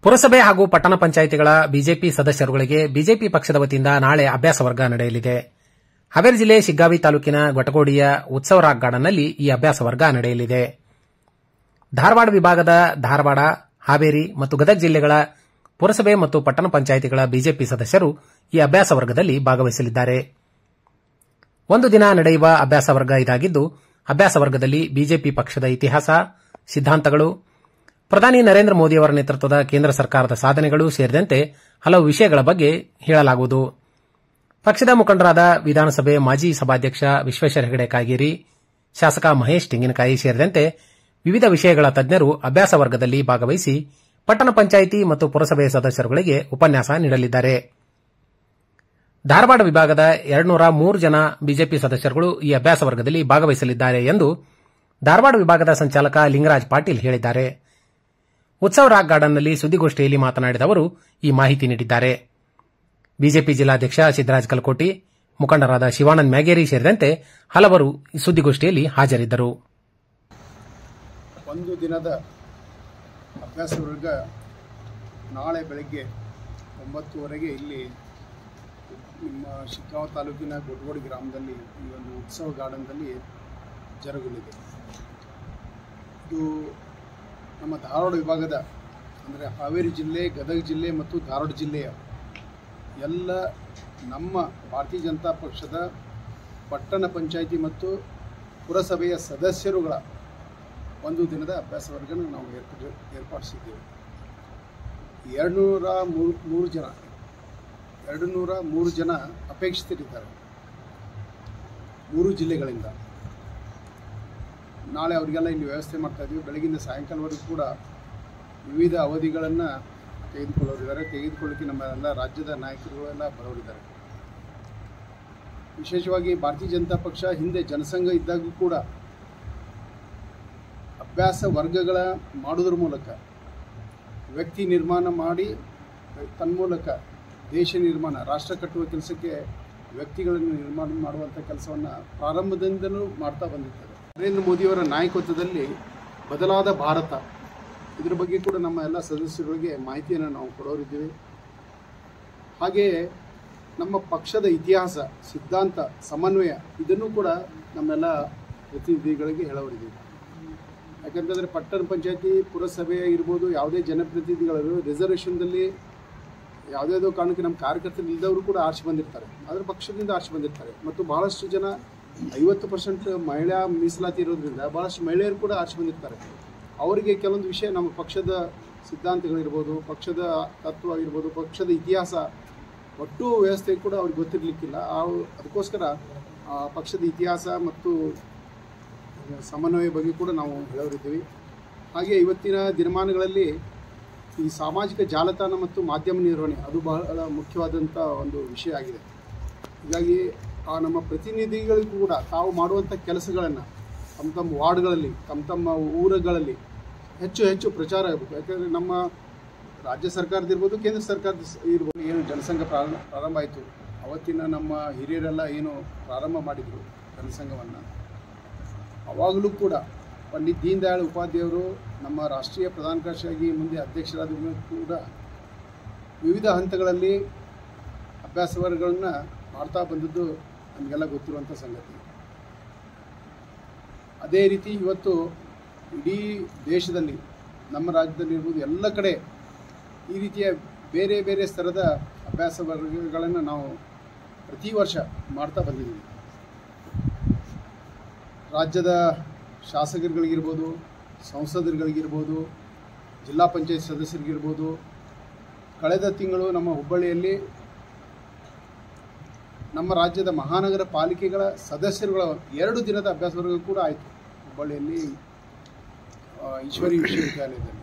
ಪುರಸಭೆ ಹಾಗೂ ಪಟ್ಟಣ ಪಂಚಾಯಿತಿಗಳ ಬಿಜೆಪಿ ಸದಸ್ಯರುಗಳಿಗೆ ಬಿಜೆಪಿ ಪಕ್ಷದ ವತಿಯಿಂದ ನಾಳೆ ಅಭ್ಯಾಸ ವರ್ಗ ನಡೆಯಲಿದೆ ಹಾವೇರಿ ಜಿಲ್ಲೆ ಶಿಗ್ಗಾವಿ ತಾಲೂಕಿನ ಗೊಟಗೋಡಿಯ ಉತ್ಸವರಾಗ್ ಗಾರ್ಡನ್ನಲ್ಲಿ ಈ ಅಭ್ಯಾಸ ವರ್ಗ ನಡೆಯಲಿದೆ ಧಾರವಾಡ ವಿಭಾಗದ ಧಾರವಾಡ ಹಾವೇರಿ ಮತ್ತು ಗದಗ ಜಿಲ್ಲೆಗಳ ಪುರಸಭೆ ಮತ್ತು ಪಟ್ಟಣ ಪಂಚಾಯಿತಿಗಳ ಬಿಜೆಪಿ ಸದಸ್ಯರು ಈ ಅಭ್ಯಾಸ ವರ್ಗದಲ್ಲಿ ಭಾಗವಹಿಸಲಿದ್ದಾರೆ ಒಂದು ದಿನ ನಡೆಯುವ ಅಭ್ಯಾಸ ವರ್ಗ ಇದಾಗಿದ್ದು ಅಭ್ಯಾಸ ವರ್ಗದಲ್ಲಿ ಬಿಜೆಪಿ ಪಕ್ಷದ ಇತಿಹಾಸ ಸಿದ್ದಾಂತಗಳು ಪ್ರಧಾನಿ ನರೇಂದ್ರ ಮೋದಿಯವರ ನೇತೃತ್ವದ ಕೇಂದ್ರ ಸರ್ಕಾರದ ಸಾಧನೆಗಳು ಸೇರಿದಂತೆ ಹಲವು ವಿಷಯಗಳ ಬಗ್ಗೆ ಹೇಳಲಾಗುವುದು ಪಕ್ಷದ ಮುಖಂಡರಾದ ವಿಧಾನಸಭೆ ಮಾಜಿ ಸಭಾಧ್ಯಕ್ಷ ವಿಶ್ವೇಶ್ವರ ಹೆಗಡೆ ಕಾಗೇರಿ ಶಾಸಕ ಮಹೇಶ್ ತೆಂಗಿನಕಾಯಿ ಸೇರಿದಂತೆ ವಿವಿಧ ವಿಷಯಗಳ ತಜ್ಞರು ಅಭ್ಯಾಸ ವರ್ಗದಲ್ಲಿ ಭಾಗವಹಿಸಿ ಪಟ್ಟಣ ಪಂಚಾಯಿತಿ ಮತ್ತು ಪುರಸಭೆ ಸದಸ್ಯರುಗಳಿಗೆ ಉಪನ್ಯಾಸ ನೀಡಲಿದ್ದಾರೆ ಧಾರವಾಡ ವಿಭಾಗದ ಎರಡ್ನೂರ ಮೂರು ಜನ ಬಿಜೆಪಿ ಸದಸ್ಯರುಗಳು ಈ ಅಭ್ಯಾಸ ವರ್ಗದಲ್ಲಿ ಭಾಗವಹಿಸಲಿದ್ದಾರೆ ಎಂದು ಧಾರವಾಡ ವಿಭಾಗದ ಸಂಚಾಲಕ ಲಿಂಗರಾಜ್ ಪಾಟೀಲ್ ಹೇಳಿದ್ದಾರೆ ಉತ್ಸವ ರಾಕ್ ಗಾರ್ಡನ್ನಲ್ಲಿ ಸುದ್ದಿಗೋಷ್ಠಿಯಲ್ಲಿ ಮಾತನಾಡಿದ ಅವರು ಈ ಮಾಹಿತಿ ನೀಡಿದ್ದಾರೆ ಬಿಜೆಪಿ ಜಿಲ್ಲಾಧ್ಯಕ್ಷ ಸಿದ್ದರಾಜ್ ಕಲ್ಕೋಟಿ ಮುಖಂಡರಾದ ಶಿವಾನಂದ್ ಮ್ಯಾಗೇರಿ ಸೇರಿದಂತೆ ಹಲವರು ಈ ಸುದ್ದಿಗೋಷ್ಠಿಯಲ್ಲಿ ಹಾಜರಿದ್ದರು ಒಂದು ದಿನದ ಅಭ್ಯಾಸ ವರ್ಗ ನಾಳೆ ಬೆಳಗ್ಗೆ ಒಂಬತ್ತುವರೆಗೆ ಇಲ್ಲಿ ನಿಮ್ಮ ಶಿಗ್ಗಾಂವ್ ತಾಲೂಕಿನ ಗೊಡ್ಗೋಡಿ ಗ್ರಾಮದಲ್ಲಿ ಈ ಒಂದು ಉತ್ಸವ ಗಾರ್ಡನ್ದಲ್ಲಿ ಜರುಗಲಿದೆ ಇದು ನಮ್ಮ ಧಾರವಾಡ ವಿಭಾಗದ ಅಂದರೆ ಹಾವೇರಿ ಜಿಲ್ಲೆ ಗದಗ ಜಿಲ್ಲೆ ಮತ್ತು ಧಾರವಾಡ ಜಿಲ್ಲೆಯ ಎಲ್ಲ ನಮ್ಮ ಭಾರತೀಯ ಜನತಾ ಪಕ್ಷದ ಪಟ್ಟಣ ಪಂಚಾಯಿತಿ ಮತ್ತು ಪುರಸಭೆಯ ಸದಸ್ಯರುಗಳ ಒಂದು ದಿನದ ಅಭ್ಯಾಸ ವರ್ಗನ ನಾವು ಏರ್ಪಡಿ ಏರ್ಪಡಿಸಿದ್ದೇವೆ ಎರಡು ನೂರ ಮೂರು ಮೂರು ಜನ ಎರಡು ನೂರ ಮೂರು ಜನ ಅಪೇಕ್ಷಿತರಿದ್ದಾರೆ ಮೂರು ಜಿಲ್ಲೆಗಳಿಂದ ನಾಳೆ ಅವರಿಗೆಲ್ಲ ಇಲ್ಲಿ ವ್ಯವಸ್ಥೆ ಮಾಡ್ತಾ ಇದ್ದೀವಿ ಬೆಳಗಿಂದ ಸಾಯಂಕಾಲವರೆಗೂ ಕೂಡ ವಿವಿಧ ಅವಧಿಗಳನ್ನು ತೆಗೆದುಕೊಳ್ಳೋರಿದ್ದಾರೆ ತೆಗೆದುಕೊಳ್ಳಿಕ್ಕೆ ನಮ್ಮ ಎಲ್ಲ ರಾಜ್ಯದ ನಾಯಕರುಗಳೆಲ್ಲ ಬರೋರಿದ್ದಾರೆ ವಿಶೇಷವಾಗಿ ಭಾರತೀಯ ಜನತಾ ಪಕ್ಷ ಹಿಂದೆ ಜನಸಂಘ ಇದ್ದಾಗೂ ಕೂಡ ಅಭ್ಯಾಸ ವರ್ಗಗಳ ಮಾಡೋದ್ರ ಮೂಲಕ ವ್ಯಕ್ತಿ ನಿರ್ಮಾಣ ಮಾಡಿ ತನ್ಮೂಲಕ ದೇಶ ನಿರ್ಮಾಣ ರಾಷ್ಟ್ರ ಕಟ್ಟುವ ಕೆಲಸಕ್ಕೆ ವ್ಯಕ್ತಿಗಳನ್ನು ನಿರ್ಮಾಣ ಮಾಡುವಂಥ ಕೆಲಸವನ್ನು ಪ್ರಾರಂಭದಿಂದಲೂ ಮಾಡ್ತಾ ಬಂದಿದ್ದಾರೆ ನರೇಂದ್ರ ಮೋದಿಯವರ ನಾಯಕತ್ವದಲ್ಲಿ ಬದಲಾದ ಭಾರತ ಇದ್ರ ಬಗ್ಗೆ ಕೂಡ ನಮ್ಮ ಎಲ್ಲ ಸದಸ್ಯರುಗಳಿಗೆ ಮಾಹಿತಿಯನ್ನು ನಾವು ಕೊಡೋರಿದ್ದೀವಿ ಹಾಗೆಯೇ ನಮ್ಮ ಪಕ್ಷದ ಇತಿಹಾಸ ಸಿದ್ಧಾಂತ ಸಮನ್ವಯ ಇದನ್ನು ಕೂಡ ನಮ್ಮೆಲ್ಲ ಪ್ರತಿನಿಧಿಗಳಿಗೆ ಹೇಳೋರಿದ್ದೀವಿ ಯಾಕಂತಂದರೆ ಪಟ್ಟಣ ಪಂಚಾಯತಿ ಪುರಸಭೆ ಇರ್ಬೋದು ಯಾವುದೇ ಜನಪ್ರತಿನಿಧಿಗಳು ರಿಸರ್ವೇಷನ್ದಲ್ಲಿ ಯಾವುದ್ಯಾವುದೋ ಕಾರಣಕ್ಕೆ ನಮ್ಮ ಕಾರ್ಯಕರ್ತರು ಇಲ್ಲದವರು ಕೂಡ ಆರ್ಚ್ ಬಂದಿರ್ತಾರೆ ಅದರ ಪಕ್ಷದಿಂದ ಆರ್ಚ್ ಬಂದಿರ್ತಾರೆ ಮತ್ತು ಬಹಳಷ್ಟು ಜನ ಐವತ್ತು ಪರ್ಸೆಂಟ್ ಮಹಿಳಾ ಮೀಸಲಾತಿ ಇರೋದ್ರಿಂದ ಭಾಳಷ್ಟು ಮಹಿಳೆಯರು ಕೂಡ ಆರ್ಚ್ ಬಂದಿರ್ತಾರೆ ಅವರಿಗೆ ಕೆಲವೊಂದು ವಿಷಯ ನಮ್ಮ ಪಕ್ಷದ ಸಿದ್ಧಾಂತಗಳಿರ್ಬೋದು ಪಕ್ಷದ ತತ್ವ ಆಗಿರ್ಬೋದು ಪಕ್ಷದ ಇತಿಹಾಸ ಒಟ್ಟು ವ್ಯವಸ್ಥೆ ಕೂಡ ಅವ್ರಿಗೆ ಗೊತ್ತಿರಲಿಕ್ಕಿಲ್ಲ ಆ ಅದಕ್ಕೋಸ್ಕರ ಆ ಪಕ್ಷದ ಇತಿಹಾಸ ಮತ್ತು ಸಮನ್ವಯ ಬಗ್ಗೆ ಕೂಡ ನಾವು ಹೇಳೋರಿದ್ದೀವಿ ಹಾಗೆ ಇವತ್ತಿನ ದಿನಮಾನಗಳಲ್ಲಿ ಈ ಸಾಮಾಜಿಕ ಜಾಲತಾಣ ಮತ್ತು ಮಾಧ್ಯಮ ನಿರ್ವಹಣೆ ಅದು ಬಹಳ ಮುಖ್ಯವಾದಂಥ ಒಂದು ವಿಷಯ ಆಗಿದೆ ಹೀಗಾಗಿ ಆ ನಮ್ಮ ಪ್ರತಿನಿಧಿಗಳಿಗೂ ಕೂಡ ತಾವು ಮಾಡುವಂಥ ಕೆಲಸಗಳನ್ನು ತಮ್ಮ ತಮ್ಮ ವಾರ್ಡ್ಗಳಲ್ಲಿ ತಮ್ಮ ತಮ್ಮ ಊರುಗಳಲ್ಲಿ ಹೆಚ್ಚು ಹೆಚ್ಚು ಪ್ರಚಾರ ಆಗಬೇಕು ಯಾಕಂದರೆ ನಮ್ಮ ರಾಜ್ಯ ಸರ್ಕಾರದಿರ್ಬೋದು ಕೇಂದ್ರ ಸರ್ಕಾರದ ಸ- ಇರ್ಬೋದು ಏನು ಜನಸಂಘ ಪ್ರಾರಂಭ ಪ್ರಾರಂಭ ಆಯಿತು ಅವತ್ತಿನ ನಮ್ಮ ಹಿರಿಯರೆಲ್ಲ ಏನು ಪ್ರಾರಂಭ ಮಾಡಿದರು ಜನಸಂಘವನ್ನು ಅವಾಗಲೂ ಕೂಡ ಪಂಡಿತ್ ದೀನ್ ದಯಾಳ್ ಉಪಾಧ್ಯಾಯರು ನಮ್ಮ ರಾಷ್ಟ್ರೀಯ ಪ್ರಧಾನ ಕಾರ್ಯದರ್ಶಿಯಾಗಿ ಮುಂದೆ ಅಧ್ಯಕ್ಷರಾದ ಮೇಲೆ ಕೂಡ ವಿವಿಧ ಹಂತಗಳಲ್ಲಿ ಅಭ್ಯಾಸ ವರ್ಗಗಳನ್ನ ಮಾಡ್ತಾ ಬಂದದ್ದು ನಮಗೆಲ್ಲ ಗೊತ್ತಿರುವಂಥ ಸಂಗತಿ ಅದೇ ರೀತಿ ಇವತ್ತು ಇಡೀ ದೇಶದಲ್ಲಿ ನಮ್ಮ ರಾಜ್ಯದಲ್ಲಿ ಇರ್ಬೋದು ಎಲ್ಲ ಕಡೆ ಈ ರೀತಿಯ ಬೇರೆ ಬೇರೆ ಸ್ತರದ ಅಭ್ಯಾಸ ವರ್ಗಗಳನ್ನು ನಾವು ಪ್ರತಿ ವರ್ಷ ಮಾಡ್ತಾ ಬಂದಿದ್ದೀವಿ ರಾಜ್ಯದ ಶಾಸಕರುಗಳಿಗಿರ್ಬೋದು ಸಂಸದರುಗಳಿಗಿರ್ಬೋದು ಜಿಲ್ಲಾ ಪಂಚಾಯತ್ ಸದಸ್ಯರಿಗಿರ್ಬೋದು ಕಳೆದ ತಿಂಗಳು ನಮ್ಮ ಹುಬ್ಬಳ್ಳಿಯಲ್ಲಿ ನಮ್ಮ ರಾಜ್ಯದ ಮಹಾನಗರ ಪಾಲಿಕೆಗಳ ಸದಸ್ಯರುಗಳ ಎರಡು ದಿನದ ಅಭ್ಯಾಸ ವರ್ಗ ಕೂಡ ಆಯಿತು ಹುಬ್ಬಳ್ಳಿಯಲ್ಲಿ ಆ, ಈಶ್ವರಿ ವಿಶ್ವವಿದ್ಯಾಲಯದಲ್ಲಿ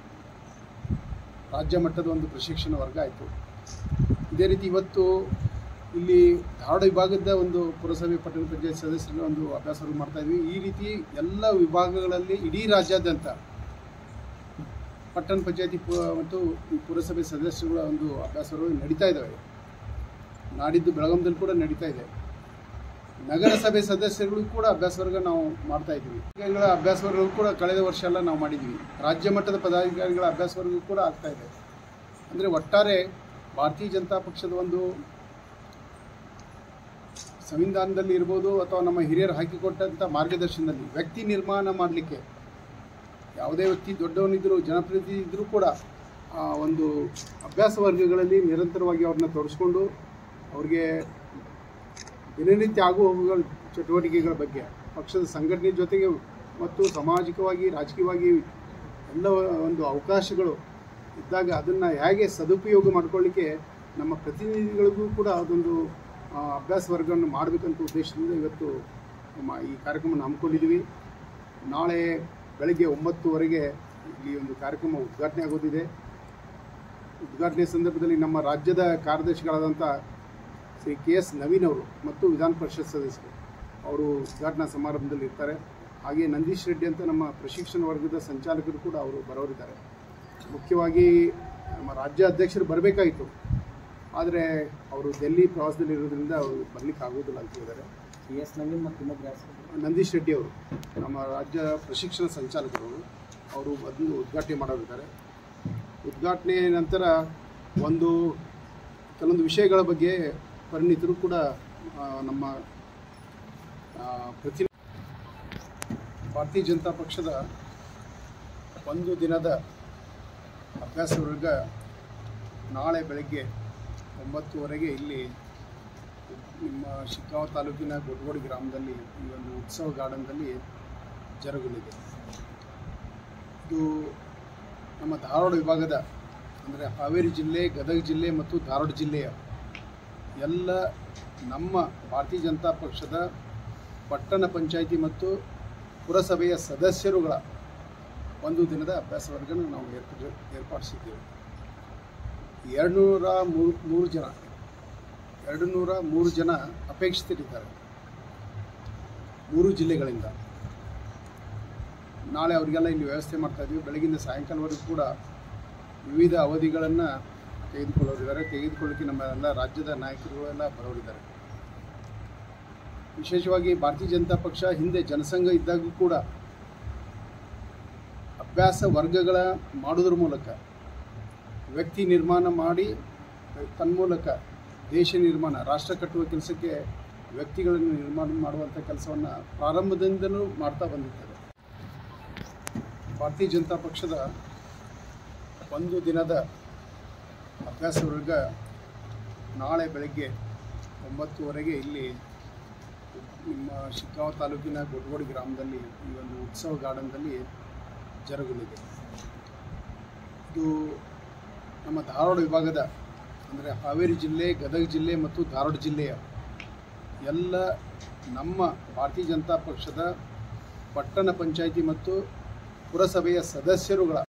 ರಾಜ್ಯ ಮಟ್ಟದ ಒಂದು ಪ್ರಶಿಕ್ಷಣ ವರ್ಗ ಆಯಿತು ಇದೇ ರೀತಿ ಇವತ್ತು ಇಲ್ಲಿ ಧಾರವಾಡ ವಿಭಾಗದ ಒಂದು ಪುರಸಭೆ ಪಟ್ಟಣ ಪಂಚಾಯತ್ ಸದಸ್ಯರ ಒಂದು ಅಭ್ಯಾಸ ವರ್ಗ ಮಾಡ್ತಾ ಇದ್ವಿ ಈ ರೀತಿ ಎಲ್ಲ ವಿಭಾಗಗಳಲ್ಲಿ ಇಡೀ ರಾಜ್ಯಾದ್ಯಂತ ಪಟ್ಟಣ ಪಂಚಾಯತಿ ಪು ಮತ್ತು ಈ ಪುರಸಭೆ ಸದಸ್ಯರುಗಳ ಒಂದು ಅಭ್ಯಾಸ ವರ್ಗ ನಡೀತಾ ಇದ್ದಾವೆ ನಾಡಿದ್ದು ಬೆಳಗಾಂದಲ್ಲಿ ಕೂಡ ನಡೀತಾ ಇದೆ ನಗರಸಭೆ ಸದಸ್ಯರುಗಳು ಕೂಡ ಅಭ್ಯಾಸ ವರ್ಗ ನಾವು ಮಾಡ್ತಾ ಇದ್ವಿ ಅಭ್ಯಾಸ ವರ್ಗ ಕೂಡ ಕಳೆದ ವರ್ಷ ಎಲ್ಲ ನಾವು ಮಾಡಿದ್ವಿ ರಾಜ್ಯ ಮಟ್ಟದ ಪದಾಧಿಕಾರಿಗಳ ಅಭ್ಯಾಸ ವರ್ಗ ಕೂಡ ಆಗ್ತಾ ಇದೆ ಅಂದರೆ ಒಟ್ಟಾರೆ ಭಾರತೀಯ ಜನತಾ ಪಕ್ಷದ ಒಂದು ಸಂವಿಧಾನದಲ್ಲಿ ಇರ್ಬೋದು ಅಥವಾ ನಮ್ಮ ಹಿರಿಯರು ಹಾಕಿಕೊಟ್ಟಂಥ ಮಾರ್ಗದರ್ಶನದಲ್ಲಿ ವ್ಯಕ್ತಿ ನಿರ್ಮಾಣ ಮಾಡಲಿಕ್ಕೆ ಯಾವುದೇ ವ್ಯಕ್ತಿ ದೊಡ್ಡವನಿದ್ದರೂ ಜನಪ್ರತಿನಿಧಿ ಇದ್ದರೂ ಕೂಡ ಆ ಒಂದು ಅಭ್ಯಾಸ ವರ್ಗಗಳಲ್ಲಿ ನಿರಂತರವಾಗಿ ಅವ್ರನ್ನ ತೊಡಸ್ಕೊಂಡು ಅವ್ರಿಗೆ ದಿನನಿತ್ಯ ಆಗು ಹೋಗುಗಳ ಚಟುವಟಿಕೆಗಳ ಬಗ್ಗೆ ಪಕ್ಷದ ಸಂಘಟನೆ ಜೊತೆಗೆ ಮತ್ತು ಸಾಮಾಜಿಕವಾಗಿ ರಾಜಕೀಯವಾಗಿ ಎಲ್ಲ ಒಂದು ಅವಕಾಶಗಳು ಇದ್ದಾಗ ಅದನ್ನು ಹೇಗೆ ಸದುಪಯೋಗ ಮಾಡ್ಕೊಳ್ಳಿಕ್ಕೆ ನಮ್ಮ ಪ್ರತಿನಿಧಿಗಳಿಗೂ ಕೂಡ ಅದೊಂದು ಆ, ಅಭ್ಯಾಸ ವರ್ಗವನ್ನು ಮಾಡಬೇಕಂತ ಉದ್ದೇಶದಿಂದ ಇವತ್ತು ನಮ್ಮ ಈ ಕಾರ್ಯಕ್ರಮವನ್ನು ಹಮ್ಮಿಕೊಂಡಿದ್ದೀವಿ ನಾಳೆ ಬೆಳಗ್ಗೆ ಒಂಬತ್ತುವರೆಗೆ ಇಲ್ಲಿ ಒಂದು ಕಾರ್ಯಕ್ರಮ ಉದ್ಘಾಟನೆ ಆಗೋದಿದೆ ಉದ್ಘಾಟನೆ ಸಂದರ್ಭದಲ್ಲಿ ನಮ್ಮ ರಾಜ್ಯದ ಕಾರ್ಯದರ್ಶಿಗಳಾದಂಥ ಶ್ರೀ ಕೆ ಎಸ್ ನವೀನ್ ಅವರು ಮತ್ತು ವಿಧಾನ ಪರಿಷತ್ ಸದಸ್ಯರು ಅವರು ಉದ್ಘಾಟನಾ ಸಮಾರಂಭದಲ್ಲಿ ಇರ್ತಾರೆ ಹಾಗೆ ನಂದೀಶ್ ರೆಡ್ಡಿ ಅಂತ ನಮ್ಮ ಪ್ರಶಿಕ್ಷಣ ವರ್ಗದ ಸಂಚಾಲಕರು ಕೂಡ ಅವರು ಬರೋರಿದ್ದಾರೆ ಮುಖ್ಯವಾಗಿ ನಮ್ಮ ರಾಜ್ಯ ಅಧ್ಯಕ್ಷರು ಬರಬೇಕಾಯಿತು ಆದರೆ ಅವರು ಡೆಲ್ಲಿ ಪ್ರವಾಸದಲ್ಲಿ ಇರೋದ್ರಿಂದ ಅವರು ಬರ್ಲಿಕ್ಕೆ ಆಗೋದಿಲ್ಲ ಅಂತ ಹೇಳಿದ್ದಾರೆ ಸಿ ಎಸ್ ನವೀನ್ ಮತ್ತು ಇನ್ನೊಬ್ರು ಯಾರು ಸರ್? ನಂದೀಶ್ ರೆಡ್ಡಿ ಅವರು ನಮ್ಮ ರಾಜ್ಯ ಪ್ರಶಿಕ್ಷಣ ಸಂಚಾಲಕರು ಅವರು ಬಂದು ಉದ್ಘಾಟನೆ ಮಾಡೋರಿದ್ದಾರೆ ಉದ್ಘಾಟನೆ ನಂತರ ಒಂದು ಕೆಲವೊಂದು ವಿಷಯಗಳ ಬಗ್ಗೆ ಪರಿಣಿತರು ಕೂಡ ಆ, ನಮ್ಮ ಆ, ಪ್ರತಿ ಭಾರತೀಯ ಜನತಾ ಪಕ್ಷದ ಒಂದು ದಿನದ ಅಭ್ಯಾಸ ವರ್ಗ ನಾಳೆ ಬೆಳಗ್ಗೆ ಒಂಬತ್ತುವರೆಗೆ ಇಲ್ಲಿ ನಿಮ್ಮ ಶಿಗ್ಗಾಂವ್ ತಾಲೂಕಿನ ಗೊಟಗೋಡಿ ಗ್ರಾಮದಲ್ಲಿ ಈ ಒಂದು ಉತ್ಸವ ಗಾರ್ಡನ್ದಲ್ಲಿ ಜರುಗಲಿದೆ ಇದು ನಮ್ಮ ಧಾರವಾಡ ವಿಭಾಗದ ಅಂದರೆ ಹಾವೇರಿ ಜಿಲ್ಲೆ ಗದಗ ಜಿಲ್ಲೆ ಮತ್ತು ಧಾರವಾಡ ಜಿಲ್ಲೆಯ ಎಲ್ಲ ನಮ್ಮ ಭಾರತೀಯ ಜನತಾ ಪಕ್ಷದ ಪಟ್ಟಣ ಪಂಚಾಯಿತಿ ಮತ್ತು ಪುರಸಭೆಯ ಸದಸ್ಯರುಗಳ ಒಂದು ದಿನದ ಅಭ್ಯಾಸ ವರ್ಗನ ನಾವು ಏರ್ಪಡಿ ಏರ್ಪಡಿಸಿದ್ದೇವೆ ಎರಡುನೂರ ಮೂರು ಮೂರು ಜನ ಎರಡು ನೂರ ಮೂರು ಜನ ಅಪೇಕ್ಷಿತರಿದ್ದಾರೆ ಮೂರು ಜಿಲ್ಲೆಗಳಿಂದ ನಾಳೆ ಅವರಿಗೆಲ್ಲ ಇಲ್ಲಿ ವ್ಯವಸ್ಥೆ ಮಾಡ್ತಾ ಇದ್ದೀವಿ ಬೆಳಗಿಂದ ಸಾಯಂಕಾಲವರೆಗೂ ಕೂಡ ವಿವಿಧ ಅವಧಿಗಳನ್ನು ತೆಗೆದುಕೊಳ್ಳೋರಿದ್ದಾರೆ ತೆಗೆದುಕೊಳ್ಳಿಕ್ಕೆ ನಮ್ಮ ಎಲ್ಲ ರಾಜ್ಯದ ನಾಯಕರುಗಳೆಲ್ಲ ಬರೋರಿದ್ದಾರೆ ವಿಶೇಷವಾಗಿ ಭಾರತೀಯ ಜನತಾ ಪಕ್ಷ ಹಿಂದೆ ಜನಸಂಘ ಇದ್ದಾಗೂ ಕೂಡ ಅಭ್ಯಾಸ ವರ್ಗಗಳ ಮಾಡೋದ್ರ ಮೂಲಕ ವ್ಯಕ್ತಿ ನಿರ್ಮಾಣ ಮಾಡಿ ತನ್ಮೂಲಕ ದೇಶ ನಿರ್ಮಾಣ ರಾಷ್ಟ್ರ ಕಟ್ಟುವ ಕೆಲಸಕ್ಕೆ ವ್ಯಕ್ತಿಗಳನ್ನು ನಿರ್ಮಾಣ ಮಾಡುವಂಥ ಕೆಲಸವನ್ನು ಪ್ರಾರಂಭದಿಂದಲೂ ಮಾಡ್ತಾ ಬಂದಿದ್ದಾರೆ ಭಾರತೀಯ ಜನತಾ ಪಕ್ಷದ ಒಂದು ದಿನದ ಅಭ್ಯಾಸ ವರ್ಗ ನಾಳೆ ಬೆಳಗ್ಗೆ ಒಂಬತ್ತುವರೆಗೆ ಇಲ್ಲಿ ನಿಮ್ಮ ಶಿಗ್ಗಾಂವ್ ತಾಲೂಕಿನ ಗೊಟಗೋಡಿ ಗ್ರಾಮದಲ್ಲಿ ಈ ಒಂದು ಉತ್ಸವ ಗಾರ್ಡನ್ದಲ್ಲಿ ಜರುಗಲಿದೆ ಇದು ನಮ್ಮ ಧಾರವಾಡ ವಿಭಾಗದ ಅಂದರೆ ಹಾವೇರಿ ಜಿಲ್ಲೆ ಗದಗ ಜಿಲ್ಲೆ ಮತ್ತು ಧಾರವಾಡ ಜಿಲ್ಲೆಯ ಎಲ್ಲ ನಮ್ಮ ಭಾರತೀಯ ಜನತಾ ಪಕ್ಷದ ಪಟ್ಟಣ ಪಂಚಾಯಿತಿ ಮತ್ತು ಪುರಸಭೆಯ ಸದಸ್ಯರುಗಳ